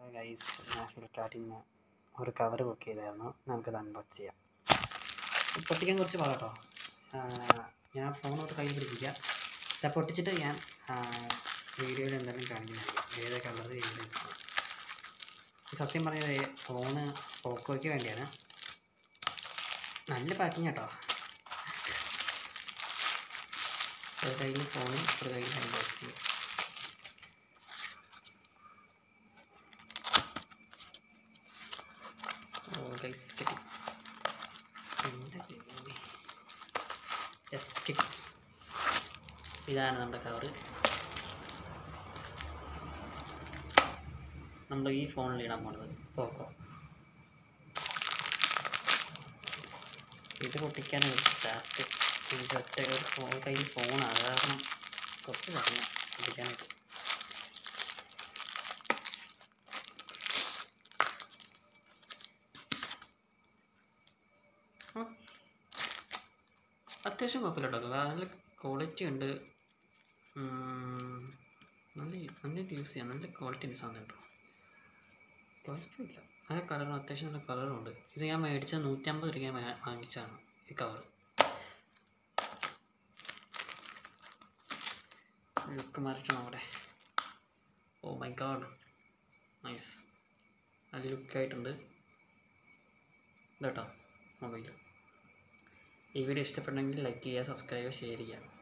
Guys ഞാൻ ഫ്ലിപ്കാർട്ടിൽ നിന്ന് ഒരു കവർ ബുക്ക് ചെയ്തായിരുന്നു നമുക്കത് അൺബോക്സ് ചെയ്യാം പൊട്ടിക്കാൻ കുറച്ച് പാടാം കേട്ടോ ഞാൻ ഫോണോട്ട് കയ്യിൽ പിടിപ്പിക്കുക ഇത് പൊട്ടിച്ചിട്ട് ഞാൻ വീഡിയോയിൽ എന്തായാലും കാണിക്കുന്നതായിരിക്കും ഏത് കളർ ഏത് സത്യം പറഞ്ഞത് ഫോണ് പോക്കോയ്ക്ക് വേണ്ടിയാണ് നല്ല പാക്കിങ് കേട്ടോ ഒരു കയ്യിൽ ഫോണും ഒരു കയ്യിൽ അൺബോക്സ് ചെയ്യും ഗൈസ് കിട്ടി എൻ്റെ യെസ് കിട്ടി ഇതാണ് നമ്മുടെ കവറ് നമ്മൾ ഈ ഫോണിൽ ഇടാൻ പോണത് പോക്കോ ഇത് പൊട്ടിക്കാനാണ് കുറച്ച് ടാസ്ക് എനിക്ക് ഒറ്റ ഒരു ഫോ കയ്യിൽ ഫോണാണ് അത് കാരണം കുറച്ച് സമയം പൊട്ടിക്കാനായിട്ട് ഉം. അത്യാവശ്യം കുഴപ്പമില്ല കേട്ടോ നല്ല ക്വാളിറ്റി ഉണ്ട് ഉം, നല്ല നന്നായിട്ട് യൂസ് ചെയ്യാം നല്ല ക്വാളിറ്റി സാധനം കേട്ടോ കുഴപ്പമില്ല നല്ല കളറും അത്യാവശ്യം നല്ല കളറും ഉണ്ട് ഇത് ഞാൻ മേടിച്ചത് നൂറ്റമ്പത് രൂപ ഞാൻ വാങ്ങിച്ചതാണ് ഈ കവർ ലുക്ക് മാറിയിട്ട് നോക്കട്ടെ ഓ മൈ ഗാഡ് നൈസ് നല്ല ലുക്കായിട്ടുണ്ട് ഇതാട്ടോ മൊബൈൽ ഈ വീഡിയോ ഇഷ്ടപ്പെട്ടെങ്കിൽ ലൈക്ക് ചെയ്യുക സബ്സ്ക്രൈബ് ഷെയർ ചെയ്യുക